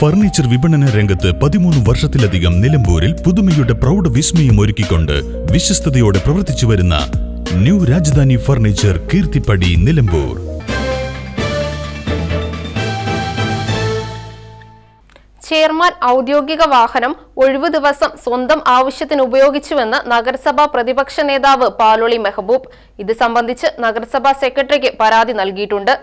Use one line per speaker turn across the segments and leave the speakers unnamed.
furniture വിപണന രംഗത്ത് പതിമൂന്ന് വർഷത്തിലധികം നിലമ്പൂരിൽ പുതുമയുടെ പ്രൗഢ വിസ്മയം ഒരുക്കിക്കൊണ്ട് വിശ്വസ്തയോടെ പ്രവർത്തിച്ചു വരുന്ന new Rajadhani furniture Keerthippadi Nilambur
chairman ഔദ്യോഗിക വാഹനം ഒഴിവു ദിവസം സ്വന്തം ആവശ്യത്തിന് ഉപയോഗിച്ചുവെന്ന് നഗരസഭാ പ്രതിപക്ഷ നേതാവ് പാലോളി മെഹബൂബ് ഇത് സംബന്ധിച്ച് നഗരസഭാ സെക്രട്ടറിക്ക് പരാതി നൽകിയിട്ടുണ്ട്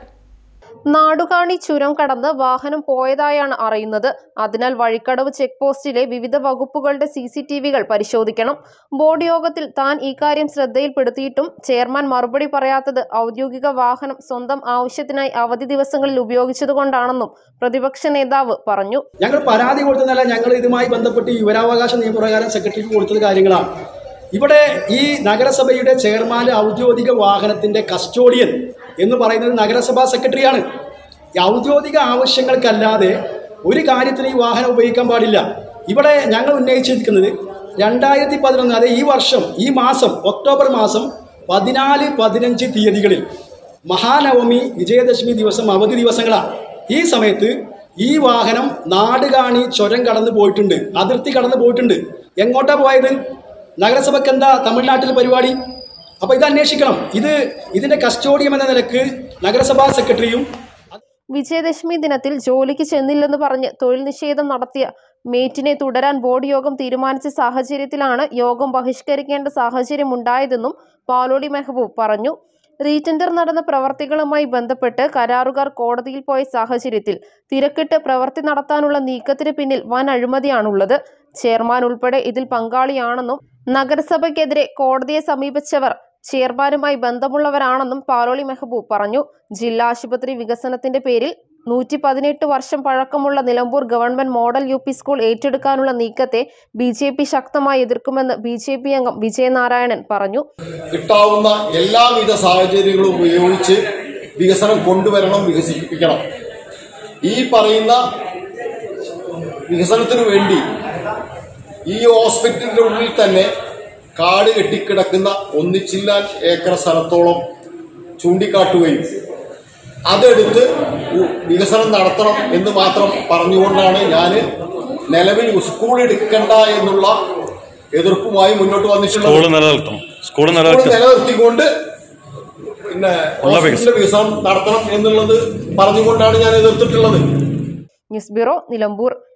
നാടുകാണി ചുരം കടന്ന് വാഹനം പോയതായാണ് അറിയുന്നത് അതിനാൽ വഴിക്കടവ് ചെക്ക് പോസ്റ്റിലെ വിവിധ വകുപ്പുകളുടെ സി സി ടി വികൾ പരിശോധിക്കണം ബോർഡ് യോഗത്തിൽ താൻ ഇക്കാര്യം ശ്രദ്ധയിൽപ്പെടുത്തിയിട്ടും ചെയർമാൻ മറുപടി പറയാത്തത് ഔദ്യോഗിക വാഹനം സ്വന്തം ആവശ്യത്തിനായി അവധി ദിവസങ്ങളിൽ ഉപയോഗിച്ചതുകൊണ്ടാണെന്നും പ്രതിപക്ഷ നേതാവ് പറഞ്ഞു
ഞങ്ങൾ പരാതി കൊടുത്തതല്ല ഞങ്ങൾ ഇതുമായി ബന്ധപ്പെട്ട് ഈ വിവരാവകാശ നിയമപ്രകാരം സെക്രട്ടറിക്ക് കൊടുത്തത് കാര്യങ്ങളാണ് ഇവിടെ ഈ നഗരസഭയുടെ ചെയർമാന്റെ ഔദ്യോഗിക വാഹനത്തിന്റെ കസ്റ്റോഡിയൻ എന്ന് പറയുന്നത് നഗരസഭാ സെക്രട്ടറിയാണ് ഈ ഔദ്യോഗിക ആവശ്യങ്ങൾക്കല്ലാതെ ഒരു കാര്യത്തിന് ഈ വാഹനം ഉപയോഗിക്കാൻ പാടില്ല ഇവിടെ ഞങ്ങൾ ഉന്നയിച്ചിരിക്കുന്നത് രണ്ടായിരത്തി പതിനൊന്ന് അതായത് ഈ വർഷം ഈ മാസം ഒക്ടോബർ മാസം പതിനാല് പതിനഞ്ച് തീയതികളിൽ മഹാനവമി വിജയദശമി ദിവസം അവധി ദിവസങ്ങളാണ് ഈ സമയത്ത് ഈ വാഹനം നാടുകാണി ചുരം കടന്നു പോയിട്ടുണ്ട് അതിർത്തി കടന്നു പോയിട്ടുണ്ട് എങ്ങോട്ടാ പോയത് നഗരസഭയ്ക്ക് എന്താ തമിഴ്നാട്ടിൽ പരിപാടി അപ്പോൾ ഇത് അന്വേഷിക്കണം ഇത് ഇതിന്റെ കസ്റ്റോഡിയം എന്ന നിലക്ക് നഗരസഭാ സെക്രട്ടറിയും
വിജയദശമി ദിനത്തിൽ ജോലിക്ക് ചെന്നില്ലെന്ന് പറഞ്ഞ് തൊഴിൽ നിഷേധം നടത്തിയ മേറ്റിനെ തുടരാൻ ബോർഡ് യോഗം തീരുമാനിച്ച സാഹചര്യത്തിലാണ് യോഗം ബഹിഷ്കരിക്കേണ്ട സാഹചര്യമുണ്ടായതെന്നും പാലോളി മെഹബൂബ് പറഞ്ഞു റീടെൻഡർ നടന്ന പ്രവർത്തികളുമായി ബന്ധപ്പെട്ട് കരാറുകാർ കോടതിയിൽ പോയ സാഹചര്യത്തിൽ തിരക്കിട്ട് പ്രവൃത്തി നടത്താനുള്ള നീക്കത്തിന് പിന്നിൽ വൻ അഴിമതിയാണുള്ളത് ചെയർമാൻ ഉൾപ്പെടെ ഇതിൽ പങ്കാളിയാണെന്നും നഗരസഭയ്ക്കെതിരെ കോടതിയെ സമീപിച്ചവർ ചെയർമാനുമായി ബന്ധമുള്ളവരാണെന്നും പാലോളി മെഹബൂബ് പറഞ്ഞു ജില്ലാ ആശുപത്രി വികസനത്തിന്റെ പേരിൽ നൂറ്റി പതിനെട്ട് വർഷം പഴക്കമുള്ള Nilambur government model U P school ഏറ്റെടുക്കാനുള്ള നീക്കത്തെ ബി ജെ പി ശക്തമായി എതിർക്കുമെന്ന് ബി ജെ പി അംഗം വിജയനാരായണൻ പറഞ്ഞു
കിട്ടാവുന്ന എല്ലാവിധ സാഹചര്യങ്ങളും ഉപയോഗിച്ച് വികസനം കൊണ്ടുവരണം വികസിപ്പിക്കണം ഈ പറയുന്ന വികസനത്തിനു വേണ്ടി ഈ ഹോസ്പിറ്റലിന്റെ ഉള്ളിൽ തന്നെ കാട് കെട്ടിക്കിടക്കുന്ന ഒന്നിച്ചില്ലാൻ ഏക്കർ സ്ഥലത്തോളം ചൂണ്ടിക്കാട്ടുകയും അതെടുത്ത് ഉ- വികസനം നടത്തണം എന്ന് മാത്രം പറഞ്ഞുകൊണ്ടാണ് ഞാൻ നിലവിൽ സ്കൂൾ എടുക്കണ്ട എന്നുള്ള എതിർപ്പുമായി മുന്നോട്ട് വന്നിട്ടുള്ളത്
സ്കൂള് നിലനിർത്തണം സ്കൂള്
സ്കൂൾ
നിലനിർത്തണം
നിലനിർത്തിക്കൊണ്ട് പിന്നെ
ഉള്ള
ഹോസ്പിറ്റലിന്റെ വികസനം നടത്തണം എന്നുള്ളത് പറഞ്ഞുകൊണ്ടാണ് ഞാൻ എതിർത്തിട്ടുള്ളത്
ന്യൂസ് ബ്യൂറോ നിലമ്പൂർ